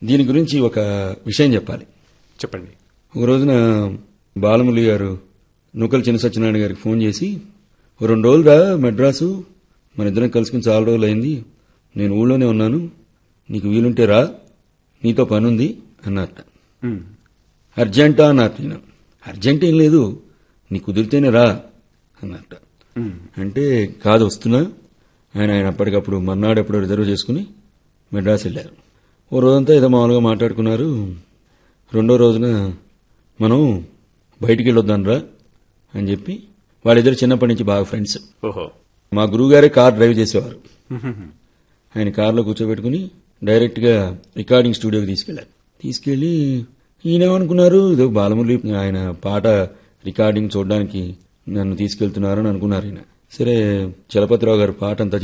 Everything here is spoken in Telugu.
దీని గురించి ఒక విషయం చెప్పాలి చెప్పండి ఒక రోజున బాలమురళి గారు నూకల చిన్న సత్యనారాయణ గారికి ఫోన్ చేసి "ఓ రెండు రోజులు రా మెడ్రాసు మన ఇద్దరం కలుసుకుని చాలా రోజులు అయింది నేను ఊళ్ళోనే ఉన్నాను నీకు వీలుంటే రా నీతో పని ఉంది అన్నారట ఉమ్. అర్జెంటా అన్నారు నేను అర్జెంట్ ఏం లేదు నీ కుదిరితేనే రా అన్నట్ట ఉమ్. అంటే కాదు వస్తున్నా ఆయన ఆయన అప్పటికప్పుడు మర్నాడు ఎప్పుడో రిజర్వ్ చేసుకుని మెడ్రాస్ వెళ్ళారు ఓ రోజంతా ఏదో మామూలుగా మాట్లాడుకున్నారు రెండో రోజున మనం బయటికి వెళ్ళొద్దాం రా అని చెప్పి వాళ్ళిద్దరు చిన్నప్పటి నుంచి బాగా ఫ్రెండ్స్ ఓహో మా గురువుగారే కార్ డ్రైవ్ చేసేవారు ఉహుహు. ఆయన కారులో కూర్చోబెట్టుకుని డైరెక్ట్గా రికార్డింగ్ స్టూడియోకి తీసుకెళ్లారు తీసుకెళ్లి ఈయనేమనుకున్నారు ఇదో బాలమురళి ఆయన పాట రికార్డింగ్ చూడడానికి నన్ను తీసుకెళ్తున్నారని అనుకున్నారు ఈయన సరే చలపతిరావు గారు పాట అంతా